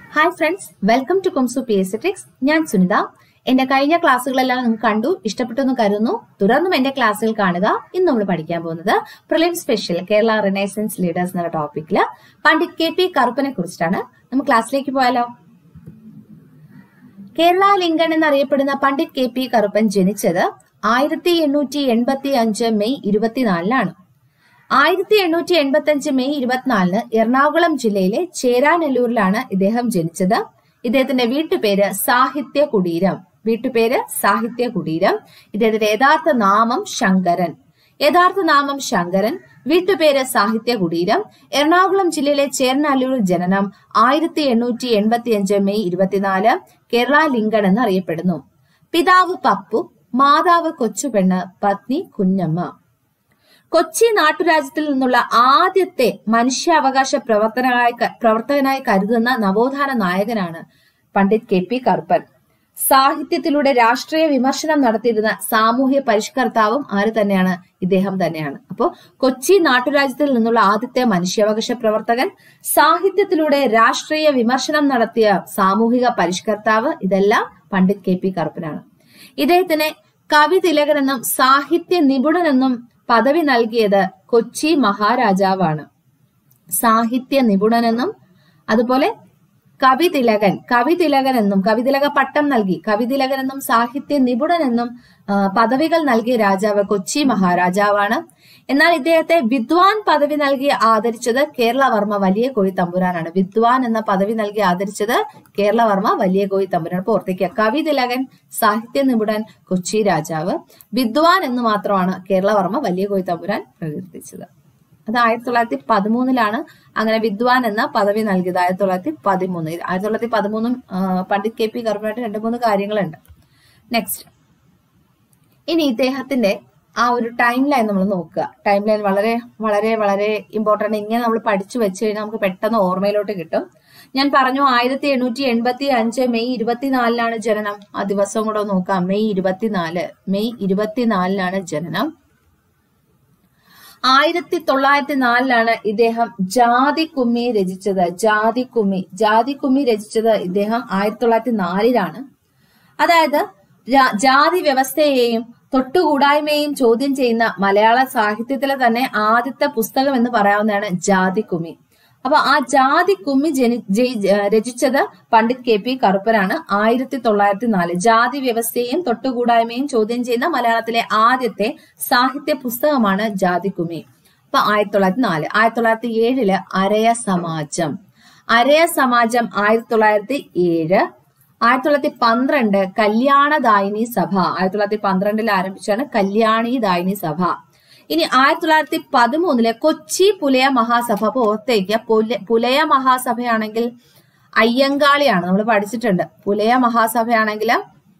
hi friends welcome to കൊംസു P S tricks ഞാൻ സുനിത എന്റെ കഴിഞ്ഞ ക്ലാസ്സുകളെല്ലാം നിങ്ങൾ കണ്ടു ഇഷ്ടപ്പെട്ടു എന്ന് കരുതുന്നു തുടർന്നും എന്റെ ക്ലാസ്സുകൾ കാണുക ഇന്ന് നമ്മൾ പഠിക്കാൻ പോകുന്നത് prelim special Kerala renaissance leaders എന്ന ടോപ്പിക്കില് പണ്ഡിറ്റ് കെ പി കറുപ്പനെ കുറിച്ചിട്ടാണ് നമുക്ക് ക്ലാസ്സിലേക്ക് പോയാലോ കേരള ലിങ്കൺ എന്നറിയപ്പെടുന്ന പണ്ഡിറ്റ് കെ പി കറുപ്പൻ ജനിച്ചത് ആയിരത്തി എണ്ണൂറ്റി എൺപത്തി അഞ്ച് മെയ് ഇരുപത്തിനാലിനാണ് ആയിരത്തി എണ്ണൂറ്റി എൺപത്തി അഞ്ച് മെയ് ഇരുപത്തിനാലിന് എറണാകുളം ജില്ലയിലെ ചേരാനെല്ലൂരിലാണ് ഇദ്ദേഹം ജനിച്ചത് ഇദ്ദേഹത്തിന്റെ വീട്ടുപേര് സാഹിത്യ കുടീരം വീട്ടുപേര് സാഹിത്യ കുടീരം ഇദ്ദേഹത്തിന്റെ യഥാർത്ഥ നാമം ശങ്കരൻ യഥാർത്ഥ നാമം ശങ്കരൻ വീട്ടുപേര് സാഹിത്യ കുടീരം എറണാകുളം ജില്ലയിലെ ചേർനാലൂർ ജനനം ആയിരത്തി എണ്ണൂറ്റി എൺപത്തി അഞ്ച് മെയ് ഇരുപത്തിനാല് കേരള ലിങ്കൺ എന്നറിയപ്പെടുന്നു പിതാവ് പപ്പു മാതാവ് കൊച്ചുപെണ്ണ് പത്നി കുഞ്ഞമ്മ കൊച്ചി നാട്ടുരാജ്യത്തിൽ നിന്നുള്ള ആദ്യത്തെ മനുഷ്യാവകാശ പ്രവർത്തനായി പ്രവർത്തകനായി കരുതുന്ന നവോത്ഥാന നായകനാണ് പണ്ഡിറ്റ് കെ പി കറുപ്പൻ സാഹിത്യത്തിലൂടെ രാഷ്ട്രീയ വിമർശനം നടത്തിയിരുന്ന സാമൂഹ്യ പരിഷ്കർത്താവും ആര് തന്നെയാണ് ഇദ്ദേഹം തന്നെയാണ് അപ്പോൾ കൊച്ചി നാട്ടുരാജ്യത്തിൽ നിന്നുള്ള ആദ്യത്തെ മനുഷ്യാവകാശ പ്രവർത്തകൻ സാഹിത്യത്തിലൂടെ രാഷ്ട്രീയ വിമർശനം നടത്തിയ സാമൂഹിക പരിഷ്കർത്താവ് ഇതെല്ലാം പണ്ഡിറ്റ് കെ പി കറുപ്പനാണ് ഇദ്ദേഹത്തിന് കവി തിലകനെന്നും സാഹിത്യ നിപുണനെന്നും പദവി നൽകിയത് കൊച്ചി മഹാരാജാവാണ് സാഹിത്യ നിപുണനെന്നും അതുപോലെ കവി തിലകൻ കവി തിലകൻ എന്നും കവി തിലക പട്ടം നൽകി കവി തിലകൻ എന്നും സാഹിത്യ നിപുണൻ എന്നും പദവികൾ നൽകിയ രാജാവ് കൊച്ചി മഹാരാജാവാണ് എന്നാൽ ഇദ്ദേഹത്തെ വിദ്വാൻ പദവി നൽകി ആദരിച്ചത് കേരളവർമ്മ വലിയ കോയി തമ്പുരാനാണ് വിദ്വാൻ എന്ന പദവി നൽകി ആദരിച്ചത് കേരളവർമ്മ വലിയ കോയി തമ്പുരാൻ അപ്പോൾ ഓർത്തിക്കുക കവി തിലകൻ സാഹിത്യ നിപുണൻ കൊച്ചി രാജാവ് വിദ്വാൻ എന്ന് മാത്രമാണ് കേരളവർമ്മ വലിയ കോയി തമ്പുരാൻ പ്രകീർത്തിച്ചത് അത് ആയിരത്തി തൊള്ളായിരത്തി പതിമൂന്നിലാണ് അങ്ങനെ വിദ്വാൻ എന്ന പദവി നൽകിയത് ആയിരത്തി തൊള്ളായിരത്തി പതിമൂന്ന് ആയിരത്തി തൊള്ളായിരത്തി പതിമൂന്നും പണ്ഡിറ്റ് കെ പി കറുപ്പനായിട്ട് രണ്ട് മൂന്ന് കാര്യങ്ങളുണ്ട് നെക്സ്റ്റ് ഇനി ഇദ്ദേഹത്തിന്റെ ആ ഒരു ടൈം ലൈൻ നമ്മൾ നോക്കുക ടൈം ലൈൻ വളരെ വളരെ വളരെ ഇമ്പോർട്ടന്റ് ഇങ്ങനെ നമ്മൾ പഠിച്ചു വെച്ച് കഴിഞ്ഞാൽ നമുക്ക് പെട്ടെന്ന് ഓർമ്മയിലോട്ട് കിട്ടും ഞാൻ പറഞ്ഞു ആയിരത്തി എണ്ണൂറ്റി എൺപത്തി അഞ്ച് മെയ് ഇരുപത്തിനാലിനാണ് ജനനം ആ ദിവസം കൂടെ നോക്കാം മെയ് ഇരുപത്തിനാല് മെയ് ഇരുപത്തിനാലിനാണ് ജനനം ആയിരത്തി തൊള്ളായിരത്തി നാലിലാണ് ഇദ്ദേഹം ജാതി കുമ്മി രചിച്ചത് ജാതി കുമ്മി ജാതി കുമ്മി രചിച്ചത് ഇദ്ദേഹം ആയിരത്തി തൊള്ളായിരത്തി നാലിലാണ് അതായത് ജാതി വ്യവസ്ഥയെയും തൊട്ടുകൂടായ്മയും ചോദ്യം ചെയ്യുന്ന മലയാള സാഹിത്യത്തിലെ തന്നെ ആദ്യത്തെ പുസ്തകം എന്ന് പറയാവുന്നതാണ് ജാതി കുമ്മി അപ്പൊ ആ ജാതി കുമ്മി ജനി രചിച്ചത് പണ്ഡിറ്റ് കെ പി കറുപ്പനാണ് ആയിരത്തി തൊള്ളായിരത്തി നാല് ജാതി വ്യവസ്ഥയും തൊട്ടുകൂടായ്മയും ചോദ്യം ചെയ്യുന്ന മലയാളത്തിലെ ആദ്യത്തെ സാഹിത്യ പുസ്തകമാണ് ജാതി കുമ്മി അപ്പൊ ആയിരത്തി തൊള്ളായിരത്തി നാല് ആയിരത്തി തൊള്ളായിരത്തി ഏഴില് അരയ സമാജം അരയ സമാജം ആയിരത്തി തൊള്ളായിരത്തി ഏഴ് ആയിരത്തി തൊള്ളായിരത്തി പന്ത്രണ്ട് കല്യാണദായിനി സഭ ആയിരത്തി തൊള്ളായിരത്തി പന്ത്രണ്ടിൽ ആരംഭിച്ചാണ് കല്യാണി ദായിനി സഭ ഇനി ആയിരത്തി തൊള്ളായിരത്തി പതിമൂന്നിലെ കൊച്ചി പുലയ മഹാസഭ അപ്പൊ ഓർത്തേക്ക് പുലയ മഹാസഭയാണെങ്കിൽ അയ്യങ്കാളിയാണ് നമ്മൾ പഠിച്ചിട്ടുണ്ട് പുലയ മഹാസഭയാണെങ്കിൽ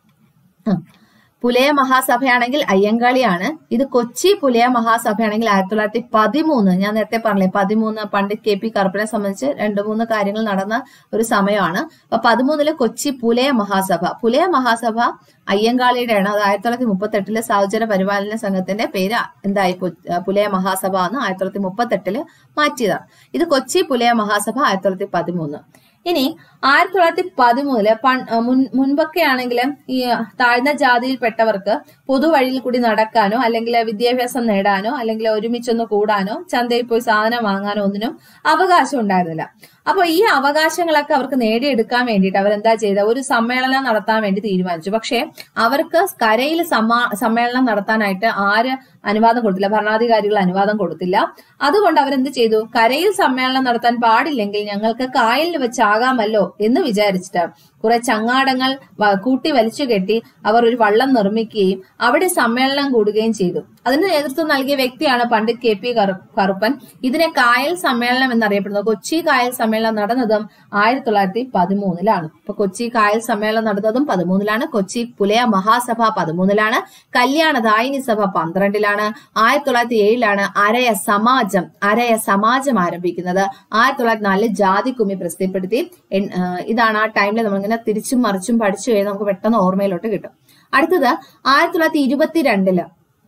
പുലയ മഹാസഭയാണെങ്കിൽ അയ്യങ്കാളിയാണ് ഇത് കൊച്ചി പുലയ മഹാസഭയാണെങ്കിൽ ആയിരത്തി തൊള്ളായിരത്തി പതിമൂന്ന് ഞാൻ നേരത്തെ പറഞ്ഞില്ലേ പതിമൂന്ന് പണ്ഡിറ്റ് കെ പി കറുപ്പനെ സംബന്ധിച്ച് രണ്ടു മൂന്ന് കാര്യങ്ങൾ നടന്ന ഒരു സമയമാണ് അപ്പൊ പതിമൂന്നില് കൊച്ചി പുലയ മഹാസഭ പുലയ മഹാസഭ അയ്യങ്കാളിയുടെയാണ് അത് ആയിരത്തി തൊള്ളായിരത്തി മുപ്പത്തി എട്ടില് സൗജന പരിപാലന സംഘത്തിന്റെ പേര് എന്തായി പുലയ മഹാസഭ എന്ന് ആയിരത്തി തൊള്ളായിരത്തി മുപ്പത്തി എട്ടില് മാറ്റിയതാണ് ഇത് കൊച്ചി പുലയ മഹാസഭ ആയിരത്തി തൊള്ളായിരത്തി പതിമൂന്ന് ഇനി ആയിരത്തി തൊള്ളായിരത്തി പതിമൂന്നില് മുൻപൊക്കെ ആണെങ്കിൽ ഈ താഴ്ന്ന ജാതിയിൽപ്പെട്ടവർക്ക് പൊതുവഴിയിൽ കൂടി നടക്കാനോ അല്ലെങ്കിൽ വിദ്യാഭ്യാസം നേടാനോ അല്ലെങ്കിൽ ഒരുമിച്ചൊന്ന് കൂടാനോ ചന്തയിൽ പോയി സാധനം വാങ്ങാനോ ഒന്നിനും അവകാശം ഉണ്ടായിരുന്നില്ല അപ്പൊ ഈ അവകാശങ്ങളൊക്കെ അവർക്ക് നേടിയെടുക്കാൻ വേണ്ടിയിട്ട് അവരെന്താ ചെയ്ത ഒരു സമ്മേളനം നടത്താൻ വേണ്ടി തീരുമാനിച്ചു പക്ഷേ അവർക്ക് കരയിൽ സമ്മേളനം നടത്താനായിട്ട് ആര് അനുവാദം കൊടുത്തില്ല ഭരണാധികാരികൾ അനുവാദം കൊടുത്തില്ല അതുകൊണ്ട് അവരെന്ത് ചെയ്തു കരയിൽ സമ്മേളനം നടത്താൻ പാടില്ലെങ്കിൽ ഞങ്ങൾക്ക് കായലിൽ വെച്ചാകാമല്ലോ എന്ന് വിചാരിച്ചിട്ട് കുറെ ചങ്ങാടങ്ങൾ കൂട്ടി വലിച്ചു കെട്ടി അവർ ഒരു വള്ളം നിർമ്മിക്കുകയും അവിടെ സമ്മേളനം കൂടുകയും ചെയ്തു അതിന് നേതൃത്വം നൽകിയ വ്യക്തിയാണ് പണ്ഡിറ്റ് കെ പി കറുപ്പൻ ഇതിനെ കായൽ സമ്മേളനം എന്നറിയപ്പെടുന്നത് കൊച്ചി കായൽ സമ്മേളനം നടന്നതും ആയിരത്തി തൊള്ളായിരത്തി പതിമൂന്നിലാണ് ഇപ്പൊ കൊച്ചി കായൽ സമ്മേളനം നടന്നതും പതിമൂന്നിലാണ് കൊച്ചി പുലയ മഹാസഭ പതിമൂന്നിലാണ് കല്യാണദായിനി സഭ പന്ത്രണ്ടിലാണ് ആയിരത്തി തൊള്ളായിരത്തി ഏഴിലാണ് അരയ സമാജം അരയ സമാജം ആരംഭിക്കുന്നത് ആയിരത്തി തൊള്ളായിരത്തി നാലില് ജാതി കുമ്മി പ്രസിദ്ധപ്പെടുത്തി ഇതാണ് ആ ടൈമിൽ നമ്മളിങ്ങനെ തിരിച്ചും മറിച്ചും പഠിച്ചു കഴിഞ്ഞാൽ നമുക്ക് പെട്ടെന്ന് ഓർമ്മയിലോട്ട് കിട്ടും അടുത്തത് ആയിരത്തി തൊള്ളായിരത്തി ഇരുപത്തിരണ്ടില്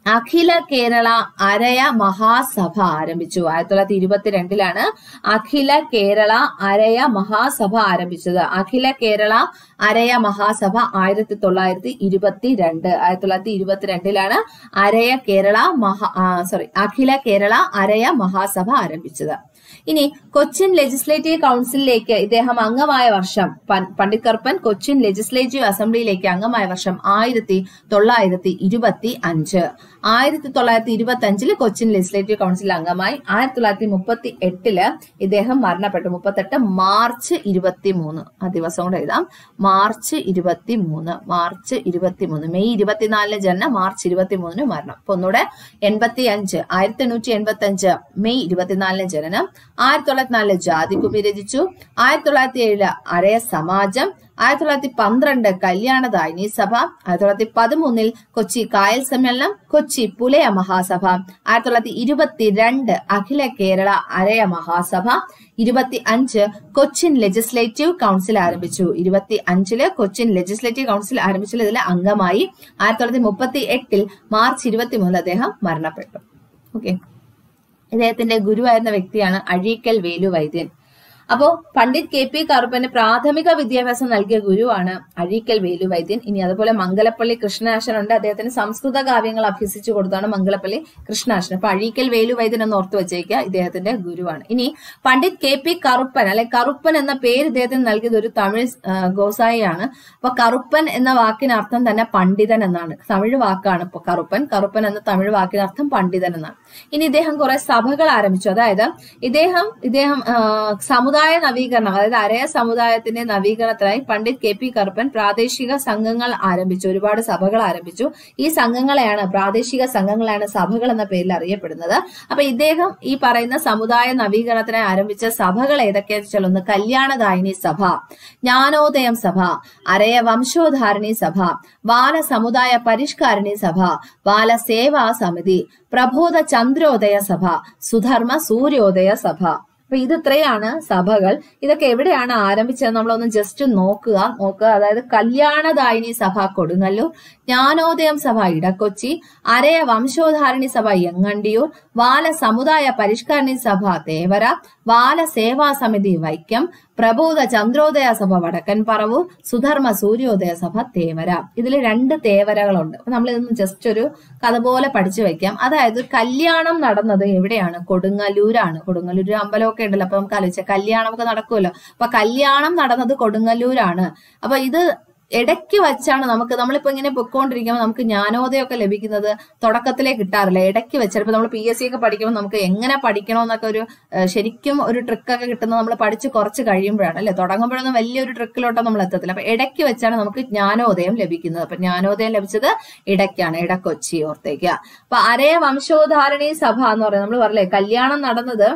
അഖില കേരള അരയ മഹാസഭ ആരംഭിച്ചു ആയിരത്തി തൊള്ളായിരത്തി ഇരുപത്തിരണ്ടിലാണ് അഖില കേരള അരയ മഹാസഭ ആരംഭിച്ചത് അഖില കേരള അരയ മഹാസഭ ആയിരത്തി തൊള്ളായിരത്തി ഇരുപത്തിരണ്ട് ആയിരത്തി തൊള്ളായിരത്തി ഇരുപത്തിരണ്ടിലാണ് അരയ കേരള മഹാ സോറി അഖില കേരള അരയ മഹാസഭ ആരംഭിച്ചത് ഇനി കൊച്ചിൻ ലെജിസ്ലേറ്റീവ് കൗൺസിലിലേക്ക് ഇദ്ദേഹം അംഗമായ വർഷം പൻ- പണ്ഡിറ്റ് കറുപ്പൻ കൊച്ചിൻ ലെജിസ്ലേറ്റീവ് അസംബ്ലിയിലേക്ക് അംഗമായ വർഷം ആയിരത്തി തൊള്ളായിരത്തി ഇരുപത്തി അഞ്ച് ആയിരത്തി തൊള്ളായിരത്തി ഇരുപത്തി അഞ്ചില് കൊച്ചിൻ ലെജിസ്ലേറ്റീവ് കൗൺസിൽ അംഗമായി ആയിരത്തി തൊള്ളായിരത്തി മുപ്പത്തി എട്ടില് ഇദ്ദേഹം മരണപ്പെട്ടു മുപ്പത്തെട്ട് മാർച്ച് ഇരുപത്തി മൂന്ന് ആ ദിവസം കൂടെ എഴുതാം മാർച്ച് ഇരുപത്തി മൂന്ന് മാർച്ച് ഇരുപത്തി മൂന്ന് മെയ് ഇരുപത്തിനാലിന് ജനനം മാർച്ച് ഇരുപത്തി മൂന്നിന് മരണം അപ്പൊ ഒന്നുകൂടെ എൺപത്തി അഞ്ച് ആയിരത്തി എണ്ണൂറ്റി എൺപത്തി അഞ്ച് മെയ് ഇരുപത്തിനാലിന് ജനനം ആയിരത്തി തൊള്ളായിരത്തി നാലില് ജാതികുമി രചിച്ചു ആയിരത്തി തൊള്ളായിരത്തി ഏഴില് അരയ സമാജം ആയിരത്തി തൊള്ളായിരത്തി പന്ത്രണ്ട് കല്യാണദായിനി സഭ ആയിരത്തി തൊള്ളായിരത്തി പതിമൂന്നിൽ കൊച്ചി കായൽ സമ്മേളനം കൊച്ചി പുലയ മഹാസഭ ആയിരത്തി തൊള്ളായിരത്തി ഇരുപത്തിരണ്ട് അഖില കേരള അരയ മഹാസഭ ഇരുപത്തി അഞ്ച് കൊച്ചിൻ ലെജിസ്ലേറ്റീവ് കൗൺസിൽ ആരംഭിച്ചു ഇരുപത്തി അഞ്ചില് കൊച്ചിൻ ലെജിസ്ലേറ്റീവ് കൗൺസിൽ ആരംഭിച്ചതിൽ ഇതിൽ അംഗമായി ആയിരത്തി തൊള്ളായിരത്തി മുപ്പത്തി എട്ടിൽ മാർച്ച് ഇരുപത്തി മൂന്നിൽ അദ്ദേഹം മരണപ്പെട്ടു ഓക്കെ ഇദ്ദേഹത്തിന്റെ ഗുരുവായിരുന്ന വ്യക്തിയാണ് അഴീക്കൽ വേലു വൈദ്യൻ അപ്പോ പണ്ഡിറ്റ് കെ പി കറുപ്പന് പ്രാഥമിക വിദ്യാഭ്യാസം നൽകിയ ഗുരുവാണ് അഴീക്കൽ വേലു വൈദ്യൻ ഇനി അതുപോലെ മംഗലപ്പള്ളി കൃഷ്ണാശൻ ഉണ്ട് അദ്ദേഹത്തിന് സംസ്കൃത കാവ്യങ്ങൾ അഭ്യസിച്ചു കൊടുത്താണ് മംഗലപ്പള്ളി കൃഷ്ണാശൻ അപ്പൊ അഴീക്കൽ വേലു വൈദ്യൻ എന്ന് ഓർത്തു വെച്ചേക്കുക ഇദ്ദേഹത്തിന്റെ ഗുരുവാണ് ഇനി പണ്ഡിറ്റ് കെ പി കറുപ്പൻ അല്ലെ കറുപ്പൻ എന്ന പേര് ഇദ്ദേഹത്തിന് നൽകിയത് ഒരു തമിഴ് ആ, ഗോസായിയാണ് അപ്പൊ കറുപ്പൻ എന്ന വാക്കിന് അർത്ഥം തന്നെ പണ്ഡിതൻ എന്നാണ് തമിഴ് വാക്കാണ് ഇപ്പൊ കറുപ്പൻ കറുപ്പൻ എന്ന തമിഴ് വാക്കിന് അർത്ഥം പണ്ഡിതൻ എന്നാണ് ഇനി ഇദ്ദേഹം കുറെ സഭകൾ ആരംഭിച്ചു അതായത് ഇദ്ദേഹം ഇദ്ദേഹം ആ, സമുദായ നവീകരണം അതായത് അരയ സമുദായത്തിന്റെ നവീകരണത്തിനായി പണ്ഡിറ്റ് കെ പി കറുപ്പൻ പ്രാദേശിക സംഘങ്ങൾ ആരംഭിച്ചു ഒരുപാട് സഭകൾ ആരംഭിച്ചു ഈ സംഘങ്ങളെയാണ് പ്രാദേശിക സംഘങ്ങളാണ് സഭകൾ എന്ന പേരിൽ അറിയപ്പെടുന്നത് അപ്പൊ ഇദ്ദേഹം ഈ പറയുന്ന സമുദായ നവീകരണത്തിനായി ആരംഭിച്ച സഭകൾ ഏതൊക്കെയാണെന്ന് വെച്ചാൽ ഒന്ന് കല്യാണദായിനി സഭ ജ്ഞാനോദയം സഭ അരയ വംശോദ്ധാരണി സഭ ബാല സമുദായ പരിഷ്കാരിണി സഭ ബാല സേവാ സമിതി പ്രബോധ ചന്ദ്രോദയ സഭ സുധർമ്മ സൂര്യോദയ സഭ അപ്പൊ ഇത് ഇത്രയാണ് സഭകൾ ഇതൊക്കെ എവിടെയാണ് ആരംഭിച്ചത് നമ്മളൊന്ന് ജസ്റ്റ് നോക്കുക നോക്കുക അതായത് കല്യാണദായിനി സഭ കൊടുങ്ങല്ലൂർ ജ്ഞാനോദയം സഭ ഇടക്കൊച്ചി അരയ വംശോദ്ധാരണി സഭ യങ്ങണ്ടിയൂർ ബാല സമുദായ പരിഷ്കരണി സഭ തേവര ബാല സേവാ സമിതി വൈക്കം പ്രബോധ ചന്ദ്രോദയ സഭ വടക്കൻ പറവൂർ സുധർമ്മ സൂര്യോദയ സഭ തേവര ഇതിൽ രണ്ട് തേവരകളുണ്ട് അപ്പൊ നമ്മൾ ഇതൊന്ന് ജസ്റ്റ് ഒരു കഥ പോലെ പഠിച്ചു വെക്കാം അതായത് കല്യാണം നടന്നത് എവിടെയാണ് കൊടുങ്ങല്ലൂരാണ് കൊടുങ്ങല്ലൂർ അമ്പലമൊക്കെ ഉണ്ടല്ലോ അപ്പൊ നമുക്ക് ആലോചിച്ചാൽ കല്യാണമൊക്കെ നടക്കുമല്ലോ അപ്പൊ കല്യാണം നടന്നത് കൊടുങ്ങല്ലൂരാണ് അപ്പൊ ഇത് ഇടയ്ക്ക് വെച്ചാണ് നമുക്ക് നമ്മളിപ്പോ ഇങ്ങനെ പൊയ്ക്കൊണ്ടിരിക്കുമ്പോൾ നമുക്ക് ജ്ഞാനോദയമൊക്കെ ലഭിക്കുന്നത് തുടക്കത്തിലേ കിട്ടാറില്ല ഇടയ്ക്ക് വെച്ച് ചിലപ്പോൾ നമ്മൾ പി എസ് സി ഒക്കെ പഠിക്കുമ്പോൾ നമുക്ക് എങ്ങനെ പഠിക്കണമെന്നൊക്കെ ഒരു ഏഹ്, ശരിക്കും ഒരു ട്രിക്കൊക്കെ കിട്ടുന്നത് നമ്മൾ പഠിച്ച് കുറച്ച് കഴിയുമ്പോഴാണ് അല്ലെ തുടങ്ങുമ്പോഴൊന്നും വലിയൊരു ട്രിക്കിലോട്ടോ നമ്മൾ എത്തത്തില്ല അപ്പൊ ഇടയ്ക്ക് വെച്ചാണ് നമുക്ക് ജ്ഞാനോദയം ലഭിക്കുന്നത് അപ്പൊ ജ്ഞാനോദയം ലഭിച്ചത് ഇടയ്ക്കാണ് ഇടക്കൊച്ചി ഓർത്തേക്കുക അപ്പൊ അരയ വംശോദ്ധാരണി സഭ എന്ന് പറയുന്നത് നമ്മൾ പറഞ്ഞില്ലേ കല്യാണം നടന്നത്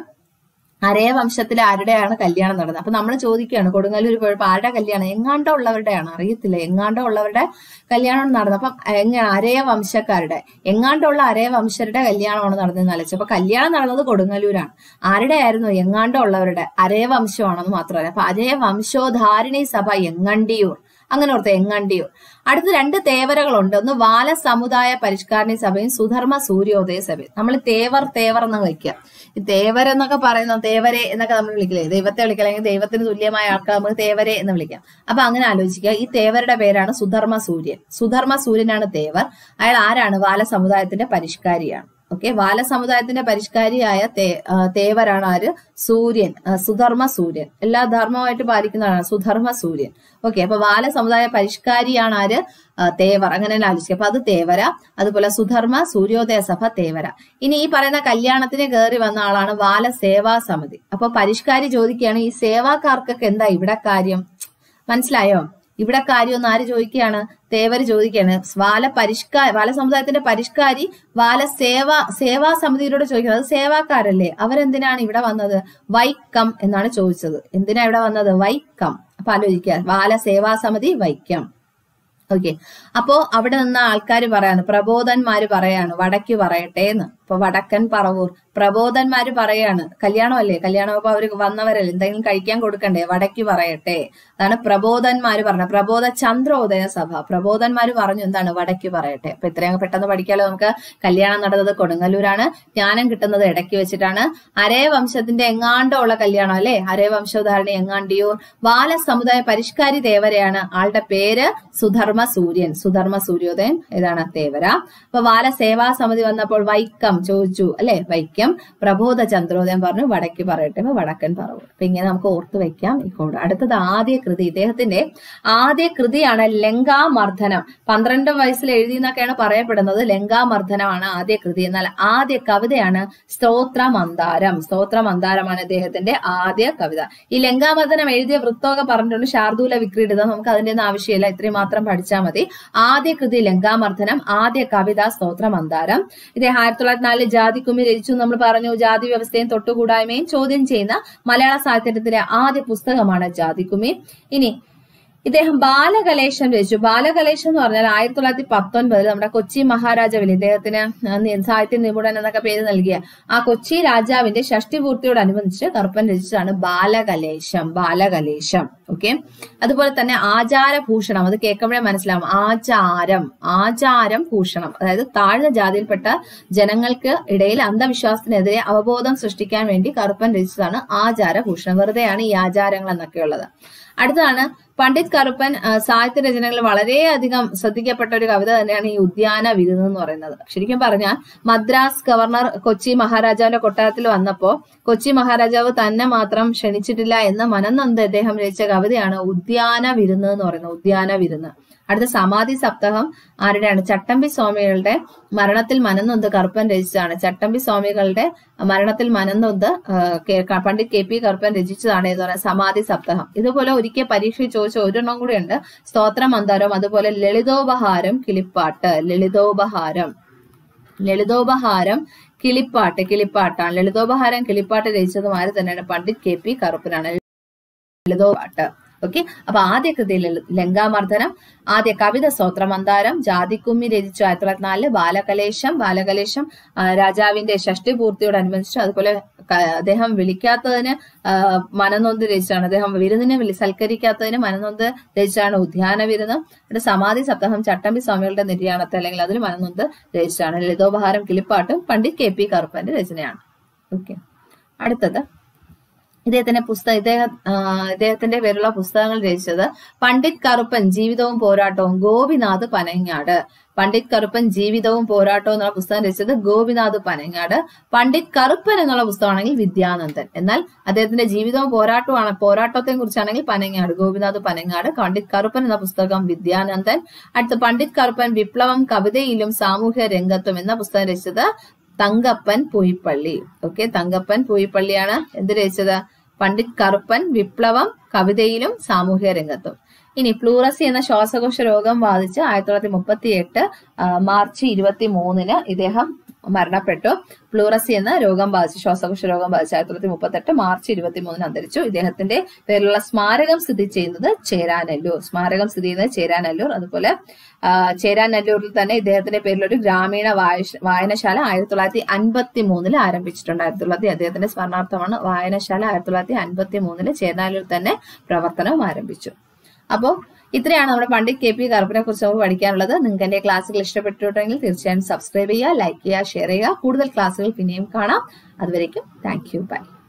അരയ വംശത്തിലെ ആരുടെയാണ് കല്യാണം നടന്നത് അപ്പൊ നമ്മൾ ചോദിക്കുകയാണ് കൊടുങ്ങല്ലൂർ പോയപ്പോ ആരുടെ കല്യാണം എങ്ങാണ്ടോ ഉള്ളവരുടെയാണ് അറിയത്തില്ല എങ്ങാണ്ടോ ഉള്ളവരുടെ കല്യാണം നടന്നത് അപ്പം എങ്ങനെ അരയ വംശക്കാരുടെ എങ്ങാണ്ടുള്ള അരയ വംശരുടെ കല്യാണമാണ് നടന്നതെന്ന് ആലോചിച്ചു അപ്പൊ കല്യാണം നടന്നത് കൊടുങ്ങല്ലൂരാണ് ആരുടെ ആയിരുന്നു എങ്ങാണ്ടോ ഉള്ളവരുടെ അരയ വംശമാണെന്ന് മാത്രമല്ല അപ്പൊ അരയ വംശോധാരിണി സഭ എങ്ങണ്ടിയൂർ അങ്ങനെ ഓർത്ത് എങ്ങണ്ടിയൂർ അടുത്ത രണ്ട് തേവരകളുണ്ട് ഒന്ന് വാല സമുദായ പരിഷ്കാരണി സഭയും സുധർമ്മ സൂര്യോദയ സഭയും നമ്മൾ തേവർ തേവർ എന്ന് വയ്ക്കുക ഈ തേവർ എന്നൊക്കെ പറയുന്ന തേവരെ എന്നൊക്കെ നമ്മൾ വിളിക്കില്ലേ ദൈവത്തെ വിളിക്കുക അല്ലെങ്കിൽ ദൈവത്തിന് തുല്യമായ ആൾക്കാർ നമുക്ക് തേവരെ എന്ന് വിളിക്കാം അപ്പൊ അങ്ങനെ ആലോചിക്കുക ഈ തേവരുടെ പേരാണ് സുധർമ്മ സൂര്യൻ സുധർമ്മ സൂര്യനാണ് തേവർ അയാൾ ആരാണ് വാല സമുദായത്തിന്റെ പരിഷ്കാരിയാണ് ഓക്കെ വാല സമുദായത്തിന്റെ പരിഷ്കാരിയായ തേ- ആ, തേവരാണ് ആര് സൂര്യൻ ആ, സുധർമ്മ സൂര്യൻ എല്ലാ ധർമ്മമായിട്ട് പാലിക്കുന്നതാണ് സുധർമ്മ സൂര്യൻ ഓക്കെ അപ്പൊ വാല സമുദായ പരിഷ്കാരിയാണ് ആര് ആ, തേവർ അങ്ങനെ തന്നെ ആലോചിക്കുക അപ്പൊ അത് തേവര അതുപോലെ സുധർമ്മ സൂര്യോദയ സഭ തേവര ഇനി ഈ പറയുന്ന കല്യാണത്തിന് കയറി വന്ന ആളാണ് വാല സേവാ സമിതി അപ്പൊ പരിഷ്കാരി ചോദിക്കുകയാണ് ഈ സേവാക്കാർക്കൊക്കെ എന്താ ഇവിടെ കാര്യം മനസ്സിലായോ ഇവിടെ കാര്യം ഒന്ന് ആര് ചോദിക്കുകയാണ് തേവര് ചോദിക്കുകയാണ് വാല പരിഷ്കാര വാല സമുദായത്തിന്റെ പരിഷ്കാരി വാല സേവ സേവാ സമിതിയിലൂടെ ചോദിക്കുന്നത് അത് സേവാക്കാരല്ലേ അവരെന്തിനാണ് ഇവിടെ വന്നത് വൈക്കം എന്നാണ് ചോദിച്ചത് എന്തിനാ ഇവിടെ വന്നത് വൈക്കം അപ്പൊ ആലോചിക്കുക വാല സേവാ സമിതി വൈക്കം ഓക്കെ അപ്പോ അവിടെ നിന്ന് ആൾക്കാർ പറയാണ് പ്രബോധന്മാര് പറയാണ് വടക്ക് പറയട്ടെ എന്ന് അപ്പൊ വടക്കൻ പറവൂർ പ്രബോധന്മാര് പറയാണ് കല്യാണമല്ലേ കല്യാണം അപ്പൊ അവര് വന്നവരല്ലേ എന്തെങ്കിലും കഴിക്കാൻ കൊടുക്കണ്ടേ വടക്ക് പറയട്ടെ അതാണ് പ്രബോധന്മാര് പറഞ്ഞത് പ്രബോധ ചന്ദ്രോദയ സഭ പ്രബോധന്മാര് പറഞ്ഞു എന്താണ് വടക്ക് പറയട്ടെ അപ്പൊ ഇത്രയും പെട്ടെന്ന് പഠിക്കാലോ നമുക്ക് കല്യാണം നടന്നത് കൊടുങ്ങല്ലൂരാണ് ജ്ഞാനം കിട്ടുന്നത് ഇടയ്ക്ക് വെച്ചിട്ടാണ് അരേ വംശത്തിന്റെ എങ്ങാണ്ടോ ഉള്ള കല്യാണം അല്ലെ അരേ വംശോധാരണി എങ്ങാണ്ടിയൂർ ബാല സമുദായ പരിഷ്കാരി ദേവരയാണ് ആളുടെ പേര് സുധർമ്മ സൂര്യൻ സുധർമ്മ സൂര്യോദയം ഏതാണ് തേവര അപ്പൊ ബാല സേവാ സമിതി വന്നപ്പോൾ വൈക്കം ചോദിച്ചു അല്ലെ വൈക്കം പ്രബോധ ചന്ദ്രോദയം പറഞ്ഞു വടക്ക് പറയട്ടെ അപ്പൊ വടക്കൻ പറവൂർ അപ്പൊ ഇങ്ങനെ നമുക്ക് ഓർത്തു വെക്കാം ഈ കോഡ് അടുത്തത് ആദ്യ കൃതി ഇദ്ദേഹത്തിന്റെ ആദ്യ കൃതിയാണ് ലങ്കാമർദ്ദനം പന്ത്രണ്ട് വയസ്സിൽ എഴുതി എന്നൊക്കെയാണ് പറയപ്പെടുന്നത് ലങ്കാമർദ്ദനമാണ് ആദ്യ കൃതി എന്നാൽ ആദ്യ കവിതയാണ് സ്തോത്രമന്താരം സ്തോത്രമന്താരമാണ് ഇദ്ദേഹത്തിന്റെ ആദ്യ കവിത ഈ ലങ്കാമർദ്ദനം എഴുതിയ വൃത്തമൊക്കെ പറഞ്ഞിട്ടുണ്ട് ശാർദൂല വിക്രീഡിതം നമുക്ക് അതിന്റെ ഒന്നും ആവശ്യമില്ല ഇത്രയും മാത്രം പഠിച്ചാൽ മതി ആദ്യ കൃതി ലങ്കാമർദ്ദനം ആദ്യ കവിത സ്തോത്രമന്താരം ഇദ്ദേഹം ആയിരത്തി തൊള്ളായിരത്തി നാലിൽ ജാതി കുമ്മി രചിച്ചു നമ്മൾ പറഞ്ഞു ജാതി വ്യവസ്ഥയും തൊട്ടുകൂടായ്മയും ചോദ്യം ചെയ്യുന്ന മലയാള സാഹിത്യത്തിലെ ആദ്യ പുസ്തകമാണ് ജാതി കുമ്മി ഇനി ഇദ്ദേഹം ബാലകലേശം രചിച്ചു ബാലകലേശം എന്ന് പറഞ്ഞാൽ ആയിരത്തി തൊള്ളായിരത്തി പത്തൊൻപതിൽ നമ്മുടെ കൊച്ചി മഹാരാജാവിൽ ഇദ്ദേഹത്തിന് നി- സാഹിത്യ നിപുണൻ എന്നൊക്കെ പേര് നൽകിയ ആ കൊച്ചി രാജാവിന്റെ ഷഷ്ടിപൂർത്തിയോടനുബന്ധിച്ച് കറുപ്പൻ രചിച്ചതാണ് ബാലകലേശം ബാലകലേശം ഓക്കെ അതുപോലെ തന്നെ ആചാരഭൂഷണം അത് കേൾക്കുമ്പോഴേ മനസ്സിലാവും ആചാരം ആചാരം ഭൂഷണം അതായത് താഴ്ന്ന ജാതിയിൽപ്പെട്ട ജനങ്ങൾക്ക് ഇടയിൽ അന്ധവിശ്വാസത്തിനെതിരെ അവബോധം സൃഷ്ടിക്കാൻ വേണ്ടി കറുപ്പൻ രചിച്ചതാണ് ആചാരഭൂഷണം വെറുതെയാണ് ഈ ആചാരങ്ങൾ എന്നൊക്കെ ഉള്ളത് അടുത്തതാണ് പണ്ഡിറ്റ് കറുപ്പൻ ആ, സാഹിത്യ രചനകളിൽ വളരെയധികം ശ്രദ്ധിക്കപ്പെട്ട ഒരു കവിത തന്നെയാണ് ഈ ഉദ്യാന വിരുന്ന് എന്ന് പറയുന്നത് ശരിക്കും പറഞ്ഞാൽ മദ്രാസ് ഗവർണർ കൊച്ചി മഹാരാജാവിന്റെ കൊട്ടാരത്തിൽ വന്നപ്പോ കൊച്ചി മഹാരാജാവ് തന്നെ മാത്രം ക്ഷണിച്ചിട്ടില്ല എന്ന് മനംനൊന്ത് അദ്ദേഹം രചിച്ച കവിതയാണ് ഉദ്യാന വിരുന്ന് എന്ന് പറയുന്നത് ഉദ്യാന വിരുന്ന് അടുത്ത സമാധി സപ്താഹം ആരുടെയാണ് ചട്ടമ്പി സ്വാമികളുടെ മരണത്തിൽ മനംനൊന്ത് കറുപ്പൻ രചിച്ചതാണ് ചട്ടമ്പി സ്വാമികളുടെ മരണത്തിൽ മനംനൊന്ത് ആ, കെ- ക- പണ്ഡിറ്റ് കെ പി കറുപ്പൻ രചിച്ചതാണ് എന്ന് പറയുന്നത് സമാധി സപ്താഹം ഇതുപോലെ ഒരിക്കൽ പരീക്ഷയിൽ ചോദിച്ച ഒരെണ്ണം കൂടെ ഉണ്ട് സ്തോത്രമന്താരം അതുപോലെ ലളിതോപഹാരം കിളിപ്പാട്ട് ലളിതോപഹാരം ലളിതോപഹാരം കിളിപ്പാട്ട് കിളിപ്പാട്ടാണ് ലളിതോപഹാരം കിളിപ്പാട്ട് രചിച്ചതും ആര് തന്നെയാണ് പണ്ഡിറ്റ് കെ പി കറുപ്പനാണ് ലളിതോപാട്ട് ഓക്കെ അപ്പൊ ആദ്യ കൃതിയിൽ ലങ്കാമർദ്ദനം ആദ്യ കവിത സ്തോത്രമന്താരം ജാതിക്കുമ്മി രചിച്ചു ആയിരത്തി തൊള്ളായിരത്തി നാലില് ബാലകലേശം ബാലകലേശം ആ, രാജാവിന്റെ ഷഷ്ടി പൂർത്തിയോടനുബന്ധിച്ചു അതുപോലെ ക- അദ്ദേഹം വിളിക്കാത്തതിന് ആ, മനനൊന്ത് രചിച്ചാണ് അദ്ദേഹം വിരുന്നിനെ വിളി സൽക്കരിക്കാത്തതിന് മനനൊന്ത് രചിച്ചാണ് ഉദ്യാന വിരുന്ന് ഇവിടെ സമാധി സപ്താഹം ചട്ടമ്പി സ്വാമികളുടെ നിര്യാണത്തെ അല്ലെങ്കിൽ അതിൽ മനനൊന്ത് രചിച്ചാണ് ലളിതോപഹാരം കിളിപ്പാട്ടും പണ്ഡിറ്റ് കെ പി കറുപ്പന്റെ രചനയാണ് ഓക്കെ അടുത്തത് ഇദ്ദേഹത്തിന്റെ പുസ്തകം ഇദ്ദേഹം ആ, ഇദ്ദേഹത്തിന്റെ പേരുള്ള പുസ്തകങ്ങൾ രചിച്ചത് പണ്ഡിറ്റ് കറുപ്പൻ ജീവിതവും പോരാട്ടവും ഗോപിനാഥ് പനങ്ങാട് പണ്ഡിറ്റ് കറുപ്പൻ ജീവിതവും പോരാട്ടവും എന്നുള്ള പുസ്തകം രചിച്ചത് ഗോപിനാഥ് പനങ്ങാട് പണ്ഡിറ്റ് കറുപ്പൻ എന്നുള്ള പുസ്തകമാണെങ്കിൽ വിദ്യാനന്ദൻ എന്നാൽ അദ്ദേഹത്തിന്റെ ജീവിതവും പോരാട്ടവുമാണ് പോരാട്ടത്തെ കുറിച്ചാണെങ്കിൽ പനങ്ങാട് ഗോപിനാഥ് പനങ്ങാട് പണ്ഡിറ്റ് കറുപ്പൻ എന്ന പുസ്തകം വിദ്യാനന്ദൻ അടുത്ത പണ്ഡിറ്റ് കറുപ്പൻ വിപ്ലവം കവിതയിലും സാമൂഹ്യ രംഗത്തും എന്ന പുസ്തകം രചിച്ചത് തങ്കപ്പൻ പൂയിപ്പള്ളി ഓക്കെ തങ്കപ്പൻ പൂയിപ്പള്ളിയാണ് എന്ത് രചിച്ചത് പണ്ഡിറ്റ് കറുപ്പൻ വിപ്ലവം കവിതയിലും സാമൂഹ്യ രംഗത്തും ഇനി പ്ലൂറസി എന്ന ശ്വാസകോശ രോഗം ബാധിച്ച് ആയിരത്തി തൊള്ളായിരത്തി മുപ്പത്തി എട്ട് മാർച്ച് ഇരുപത്തി മൂന്നിന് ഇദ്ദേഹം മരണപ്പെട്ടു പ്ലൂറസി എന്ന രോഗം ബാധിച്ച് ശ്വാസകോശ രോഗം ബാധിച്ച് ആയിരത്തി തൊള്ളായിരത്തി മുപ്പത്തെട്ട് മാർച്ച് ഇരുപത്തി മൂന്നിന് അന്തരിച്ചു ഇദ്ദേഹത്തിന്റെ പേരിലുള്ള സ്മാരകം സ്ഥിതി ചെയ്യുന്നത് ചേരാനെല്ലൂർ സ്മാരകം സ്ഥിതി ചെയ്യുന്നത് ചേരാനെല്ലൂർ അതുപോലെ ആ, ചേരാനെല്ലൂരിൽ തന്നെ ഇദ്ദേഹത്തിന്റെ പേരിൽ ഒരു ഗ്രാമീണ വായശ- വായനശാല ആയിരത്തി തൊള്ളായിരത്തി അൻപത്തി മൂന്നില് ആരംഭിച്ചിട്ടുണ്ട് ആയിരത്തി തൊള്ളായിരത്തി അദ്ദേഹത്തിന്റെ സ്മരണാർത്ഥമാണ് വായനശാല ആയിരത്തി തൊള്ളായിരത്തി അൻപത്തി മൂന്നില് ചേരാനെല്ലൂർ തന്നെ പ്രവർത്തനവും ആരംഭിച്ചു അപ്പോൾ ഇത്രയാണ് നമ്മുടെ പണ്ഡിറ്റ് കെ പി കറുപ്പിനെ കുറിച്ച് നമുക്ക് പഠിക്കാനുള്ളത് നിങ്ങൾക്ക് എന്റെ ക്ലാസ്സുകൾ ഇഷ്ടപ്പെട്ടിട്ടുണ്ടെങ്കിൽ തീർച്ചയായും സബ്സ്ക്രൈബ് ചെയ്യുക ലൈക്ക് ചെയ്യുക ഷെയർ ചെയ്യുക കൂടുതൽ ക്ലാസ്സുകൾ പിന്നെയും കാണാം അതുവരേക്കും താങ്ക് യു ബൈ